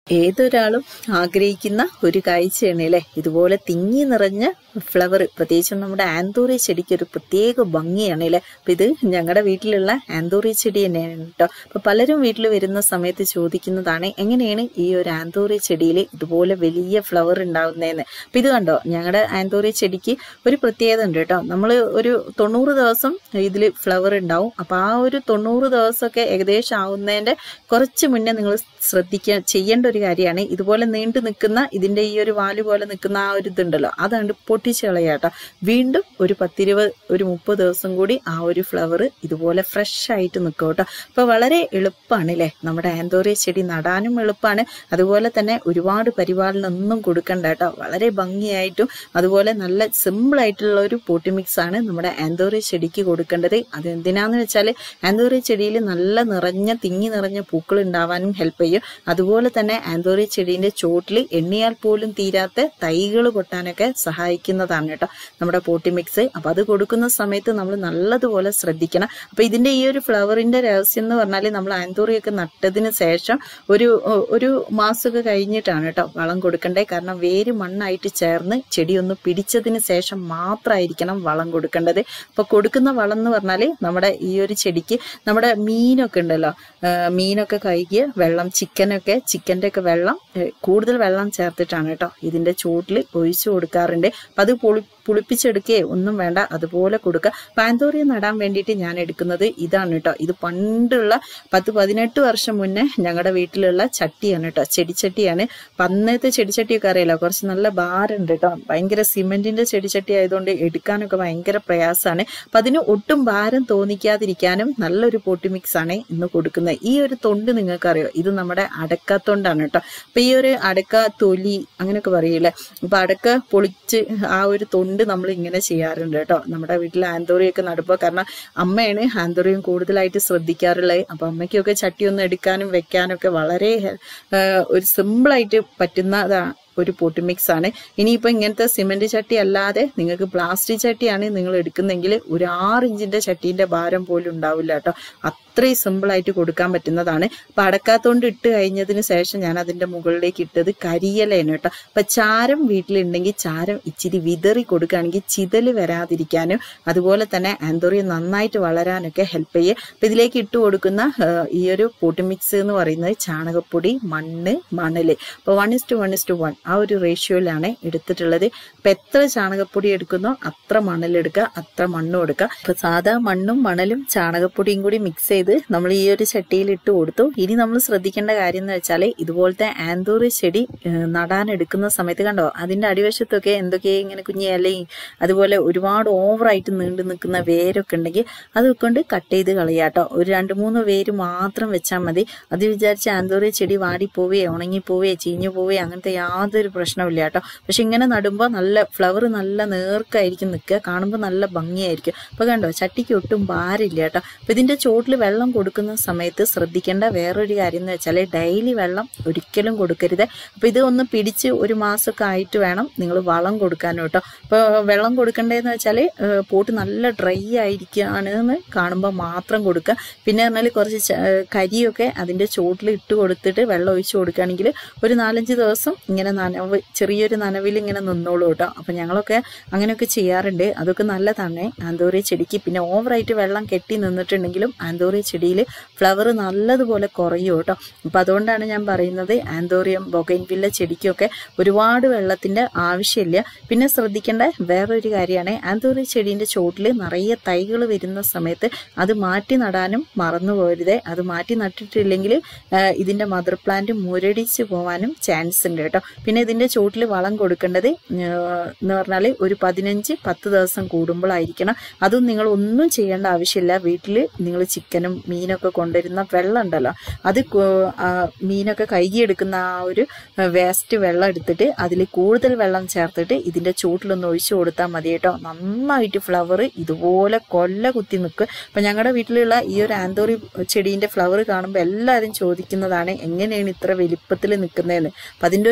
ഏതൊരാളും ആഗ്രഹിക്കുന്ന ഒരു കാഴ്ചയാണ് അല്ലേ ഇതുപോലെ തിങ്ങി നിറഞ്ഞ ഫ്ലവർ പ്രത്യേകിച്ചും നമ്മുടെ ആന്തൂറി ചെടിക്ക് ഒരു പ്രത്യേക ഭംഗിയാണ് അല്ലേ അപ്പം ഇത് ഞങ്ങളുടെ വീട്ടിലുള്ള ആന്തൂറി ചെടി തന്നെയാണ് കേട്ടോ അപ്പം പലരും വീട്ടിൽ വരുന്ന സമയത്ത് ചോദിക്കുന്നതാണ് എങ്ങനെയാണ് ഈ ഒരു ആന്തൂറി ചെടിയിൽ ഇതുപോലെ വലിയ ഫ്ലവർ ഉണ്ടാകുന്നതെന്ന് അപ്പം ഇത് കണ്ടോ ഞങ്ങളുടെ ആന്തൂറി ചെടിക്ക് ഒരു പ്രത്യേകത ഉണ്ട് കേട്ടോ നമ്മൾ ഒരു തൊണ്ണൂറ് ദിവസം ഇതിൽ ഫ്ലവർ ഉണ്ടാവും അപ്പം ആ ഒരു തൊണ്ണൂറ് ദിവസമൊക്കെ ഏകദേശം ആവുന്നതിൻ്റെ കുറച്ച് മുന്നേ നിങ്ങൾ ശ്രദ്ധിക്കുക ചെയ്യേണ്ട ഒരു കാര്യമാണ് ഇതുപോലെ നീണ്ടു നിൽക്കുന്ന ഇതിൻ്റെ ഈ ഒരു വാല് പോലെ നിൽക്കുന്ന ആ ഒരു ഇതുണ്ടല്ലോ അതാണ്ട് പൊട്ടിച്ച് കളയാട്ടോ വീണ്ടും ഒരു പത്തിരുപത് ഒരു മുപ്പത് ദിവസം കൂടി ആ ഒരു ഫ്ലവർ ഇതുപോലെ ഫ്രഷ് ആയിട്ട് നിൽക്കും കേട്ടോ അപ്പോൾ വളരെ എളുപ്പമാണ് അല്ലേ നമ്മുടെ ആന്തോറിയ ചെടി നടാനും എളുപ്പമാണ് അതുപോലെ തന്നെ ഒരുപാട് പരിപാലനമൊന്നും കൊടുക്കണ്ട കേട്ടോ വളരെ ഭംഗിയായിട്ടും അതുപോലെ നല്ല സിമ്പിൾ ആയിട്ടുള്ള ഒരു പോട്ടി മിക്സ് ആണ് നമ്മുടെ ആന്തോറിയ ചെടിക്ക് കൊടുക്കേണ്ടത് അത് എന്തിനാന്ന് വെച്ചാൽ ആന്തോറിയ ചെടിയിൽ നല്ല നിറഞ്ഞ തിങ്ങി നിറഞ്ഞ പൂക്കൾ ഉണ്ടാവാനും ഹെൽപ്പ് ചെയ്യും അതുപോലെ തന്നെ ആന്തോറിയ ചെടീൻ്റെ ചോട്ടിൽ എണ്ണിയാൽ പോലും തീരാത്ത തൈകൾ പൊട്ടാനൊക്കെ സഹായിക്കുന്നതാണ് കേട്ടോ നമ്മുടെ പോട്ടി മിക്സ് അപ്പോൾ അത് കൊടുക്കുന്ന സമയത്ത് നമ്മൾ നല്ലതുപോലെ ശ്രദ്ധിക്കണം അപ്പോൾ ഇതിൻ്റെ ഈ ഒരു ഫ്ലവറിൻ്റെ രഹസ്യം എന്ന് പറഞ്ഞാൽ നമ്മൾ ആന്തോറിയൊക്കെ നട്ടതിന് ശേഷം ഒരു ഒരു മാസമൊക്കെ കഴിഞ്ഞിട്ടാണ് കേട്ടോ വളം കൊടുക്കേണ്ടത് കാരണം വേര് മണ്ണായിട്ട് ചേർന്ന് ചെടി ഒന്ന് പിടിച്ചതിന് ശേഷം മാത്രമായിരിക്കണം വളം കൊടുക്കേണ്ടത് അപ്പോൾ കൊടുക്കുന്ന വളം എന്ന് പറഞ്ഞാൽ നമ്മുടെ ഈ ഒരു ചെടിക്ക് നമ്മുടെ മീനൊക്കെ ഉണ്ടല്ലോ ആ, മീനൊക്കെ കഴുകിയ വെള്ളം ചിക്കനൊക്കെ ചിക്കൻ്റെ ഒക്കെ വെള്ളം ഏ, കൂടുതൽ വെള്ളം ചേർത്തിട്ടാണ് കേട്ടോ ഇതിൻ്റെ ചൂട്ടിൽ ഒഴിച്ചു കൊടുക്കാറുണ്ട് അപ്പം അത് പുളി പുളിപ്പിച്ചെടുക്കുകയോ ഒന്നും വേണ്ട അതുപോലെ കൊടുക്കുക പാന്തോറിയ നടാൻ വേണ്ടിയിട്ട് ഞാൻ എടുക്കുന്നത് ഇതാണ് കേട്ടോ ഇത് പണ്ടുള്ള പത്ത് പതിനെട്ട് വർഷം മുന്നേ ഞങ്ങളുടെ വീട്ടിലുള്ള ചട്ടിയാണ് കേട്ടോ ചെടിച്ചട്ടിയാണ് അപ്പം അന്നത്തെ ചെടിച്ചട്ടിയൊക്കെ അറിയാലോ കുറച്ച് നല്ല ഭാരമുണ്ട് കേട്ടോ ഭയങ്കര സിമെന്റിന്റെ ചെടിച്ചട്ടി ആയതുകൊണ്ട് എടുക്കാനൊക്കെ ഭയങ്കര പ്രയാസമാണ് അപ്പം അതിന് ഒട്ടും ഭാരം തോന്നിക്കാതിരിക്കാനും നല്ലൊരു പോട്ടി മിക്സ് ആണ് ഇന്ന് കൊടുക്കുന്നത് ഈ ഒരു തൊണ്ട് നിങ്ങൾക്കറിയോ ഇത് നമ്മുടെ അടക്കാത്തൊണ്ടാണ് കേട്ടോ അപ്പം ഈ ഒരു അടക്ക തൊലി അങ്ങനെയൊക്കെ പറയൂലേ അപ്പം അടക്ക പൊളിച്ച് ആ ഒരു തൊണ്ട് നമ്മൾ ഇങ്ങനെ ചെയ്യാറുണ്ട് കേട്ടോ നമ്മുടെ വീട്ടിൽ ആന്തോറിയൊക്കെ നടുമ്പോൾ കാരണം അമ്മയാണ് ആന്തോറിയം കൂടുതലായിട്ട് ശ്രദ്ധിക്കാറുള്ളത് അപ്പം അമ്മയ്ക്കൊക്കെ ചട്ടി ഒന്ന് എടുക്കാനും വെക്കാനൊക്കെ വളരെ ആ, ഒരു സിമ്പിളായിട്ട് പറ്റുന്നതാ ഒരു പോട്ടി മിക്സ് ആണ് ഇനിയിപ്പോൾ ഇങ്ങനത്തെ സിമെന്റ് ചട്ടി അല്ലാതെ നിങ്ങൾക്ക് പ്ലാസ്റ്റിക് ചട്ടിയാണ് നിങ്ങൾ എടുക്കുന്നെങ്കിൽ ഒരു ആറ് ഇഞ്ചിന്റെ ചട്ടീന്റെ ഭാരം പോലും ഉണ്ടാവില്ല കേട്ടോ അത്രയും സിമ്പിളായിട്ട് കൊടുക്കാൻ പറ്റുന്നതാണ് അപ്പം അടക്കാത്തോണ്ട് ഇട്ട് കഴിഞ്ഞതിന് ശേഷം ഞാൻ അതിന്റെ മുകളിലേക്ക് ഇട്ടത് കരിയിലയാണ് കേട്ടോ അപ്പം ചാരം വീട്ടിലുണ്ടെങ്കിൽ ചാരം ഇച്ചിരി വിതറി കൊടുക്കുകയാണെങ്കിൽ ചിതല് വരാതിരിക്കാനും അതുപോലെ തന്നെ ആന്തോറിയ നന്നായിട്ട് വളരാനൊക്കെ ഹെൽപ്പ് ചെയ്യും അപ്പം ഇതിലേക്ക് ഇട്ട് കൊടുക്കുന്ന ആ, ഈ ഒരു പോട്ടി മിക്സ് എന്ന് പറയുന്നത് ചാണകപ്പൊടി മണ്ണ് മണല് അപ്പോൾ one is to one is to one ആ ഒരു റേഷ്യോയിലാണ് എടുത്തിട്ടുള്ളത് അപ്പം എത്ര ചാണകപ്പൊടി എടുക്കുന്നോ അത്ര മണലെടുക്കുക അത്ര മണ്ണും എടുക്കുക അപ്പം സാധാ മണ്ണും മണലും ചാണകപ്പൊടിയും കൂടി മിക്സ് ചെയ്ത് നമ്മൾ ഈ ഒരു ചട്ടിയിൽ ഇട്ട് കൊടുത്തു ഇനി നമ്മൾ ശ്രദ്ധിക്കേണ്ട കാര്യം എന്ന് വെച്ചാൽ ഇതുപോലത്തെ ആന്തൂറി ചെടി ഏഹ്, നടാൻ എടുക്കുന്ന സമയത്ത് കണ്ടോ അതിന്റെ അടിവശത്തൊക്കെ എന്തൊക്കെ ഇങ്ങനെ കുഞ്ഞി ഇലയും അതുപോലെ ഒരുപാട് ഓവറായിട്ട് നീണ്ടു നിൽക്കുന്ന വേരൊക്കെ ഉണ്ടെങ്കിൽ അതൊക്കെ കൊണ്ട് കട്ട് ചെയ്ത് കളയാട്ടോ ഒരു രണ്ട് മൂന്ന് വേര് മാത്രം വെച്ചാൽ മതി അത് വിചാരിച്ച് ആന്തോറി ചെടി വാടിപ്പോവേ ഉണങ്ങിപ്പോവേ ചീഞ്ഞു പോവേ അങ്ങനത്തെ യാതൊരു പ്രശ്നമില്ല കേട്ടോ പക്ഷെ ഇങ്ങനെ നടുമ്പോൾ നല്ല ഫ്ലവർ നല്ല നേർക്കായിരിക്കും നിൽക്കുക കാണുമ്പോൾ നല്ല ഭംഗിയായിരിക്കും അപ്പോൾ കണ്ടോ ചട്ടിക്ക് ഒട്ടും ഭാരമില്ല കേട്ടോ അപ്പോൾ ഇതിൻ്റെ ചോട്ടിൽ വെള്ളം കൊടുക്കുന്ന സമയത്ത് ശ്രദ്ധിക്കേണ്ട വേറൊരു കാര്യം എന്ന് വെച്ചാൽ ഡെയിലി വെള്ളം ഒരിക്കലും കൊടുക്കരുത് അപ്പോൾ ഇത് ഒന്ന് പിടിച്ച് ഒരു മാസമൊക്കെ ആയിട്ട് വേണം നിങ്ങൾ വളം കൊടുക്കാനും കേട്ടോ അപ്പോൾ വെള്ളം കൊടുക്കേണ്ടതെന്ന് വെച്ചാൽ പോട്ട് നല്ല ഡ്രൈ ആയിരിക്കുകയാണെന്ന് കാണുമ്പോൾ മാത്രം കൊടുക്കുക പിന്നെ പറഞ്ഞാൽ കുറച്ച് ച- ഏഹ് കരിയൊക്കെ അതിൻ്റെ ചോട്ടിൽ ഇട്ട് കൊടുത്തിട്ട് വെള്ളം ഒഴിച്ച് കൊടുക്കുകയാണെങ്കിൽ ഒരു നാലഞ്ച് ദിവസം ഇങ്ങനെ നനവ് ചെറിയൊരു നനവിൽ ഇങ്ങനെ നിന്നോളൂ കേട്ടോ അപ്പം ഞങ്ങളൊക്കെ അങ്ങനെയൊക്കെ ചെയ്യാറുണ്ട് അതൊക്കെ നല്ലതാണ് ആന്തോറിയ ചെടിക്ക് പിന്നെ ഓവറായിട്ട് വെള്ളം കെട്ടി നിന്നിട്ടുണ്ടെങ്കിലും ആന്തോറിയ ചെടിയിൽ ഫ്ലവർ നല്ലതുപോലെ കുറയും കേട്ടോ അപ്പം അതുകൊണ്ടാണ് ഞാൻ പറയുന്നത് ആന്തോറിയം ബൊഗൈൻവില്ല ചെടിക്കൊക്കെ ഒരുപാട് വെള്ളത്തിൻ്റെ ആവശ്യമില്ല പിന്നെ ശ്രദ്ധിക്കേണ്ട വേറൊരു കാര്യമാണ് ആന്തോറിയ ചെടീൻ്റെ ചോട്ടിൽ നിറയെ തൈകൾ വരുന്ന സമയത്ത് അത് മാറ്റി നടാനും മറന്നു പോരുത് അത് മാറ്റി നട്ടിട്ടില്ലെങ്കിൽ ഇതിൻ്റെ മദർ പ്ലാന്റ് മുരടിച്ച് പോകാനും ചാൻസ് ഉണ്ട് കേട്ടോ പിന്നെ ഇതിൻ്റെ ചോട്ടിൽ വളം കൊടുക്കേണ്ടത് ആ, എന്ന് പറഞ്ഞാൽ ഒരു പതിനഞ്ച് പത്ത് ദിവസം കൂടുമ്പോഴായിരിക്കണം അതും നിങ്ങൾ ഒന്നും ചെയ്യേണ്ട ആവശ്യമില്ല വീട്ടിൽ നിങ്ങൾ ചിക്കനും മീനൊക്കെ കൊണ്ടുവരുന്ന വെള്ളം ഉണ്ടല്ലോ അത് കൊ- ആ, മീനൊക്കെ കഴുകിയെടുക്കുന്ന ആ ഒരു വേസ്റ്റ് വെള്ളം എടുത്തിട്ട് അതിൽ കൂടുതൽ വെള്ളം ചേർത്തിട്ട് ഇതിൻ്റെ ചൂട്ടിലൊന്ന് ഒഴിച്ചു കൊടുത്താൽ മതി കേട്ടോ നന്നായിട്ട് ഫ്ലവർ ഇതുപോലെ കൊല്ല കുത്തി നിൽക്കും അപ്പം ഞങ്ങളുടെ വീട്ടിലുള്ള ഈ ഒരു ആന്തോറി ചെടീൻ്റെ ഫ്ലവർ കാണുമ്പോൾ എല്ലാവരും ചോദിക്കുന്നതാണ് എങ്ങനെയാണ് ഇത്ര വലിപ്പത്തിൽ നിൽക്കുന്നതെന്ന് അപ്പം അതിൻ്റെ ഒരു രഹസ്യം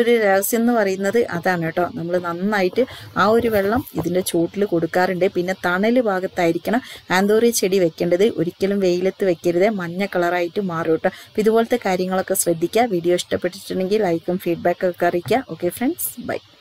രഹസ്യം എന്ന് പറയുന്നത് അതാണ് കേട്ടോ നമ്മൾ നന്നായിട്ട് ആ ഒരു വെള്ളം ഇതിൻ്റെ ചൂട്ടിൽ കൊടുക്കാറുണ്ട് പിന്നെ തണൽ ഭാഗത്തായിരിക്കണം ആന്തോറി ചെടി വെക്കേണ്ടത് ഒരിക്കലും വെയിലത്ത് വെക്കരുത് മഞ്ഞ കളറായിട്ട് മാറും കേട്ടോ അപ്പോൾ ഇതുപോലത്തെ കാര്യങ്ങളൊക്കെ ശ്രദ്ധിക്കുക വീഡിയോ ഇഷ്ടപ്പെട്ടിട്ടുണ്ടെങ്കിൽ ലൈക്കും ഫീഡ്ബാക്കും ഒക്കെ അറിയിക്കുക ഓക്കെ ഫ്രണ്ട്സ് ബൈ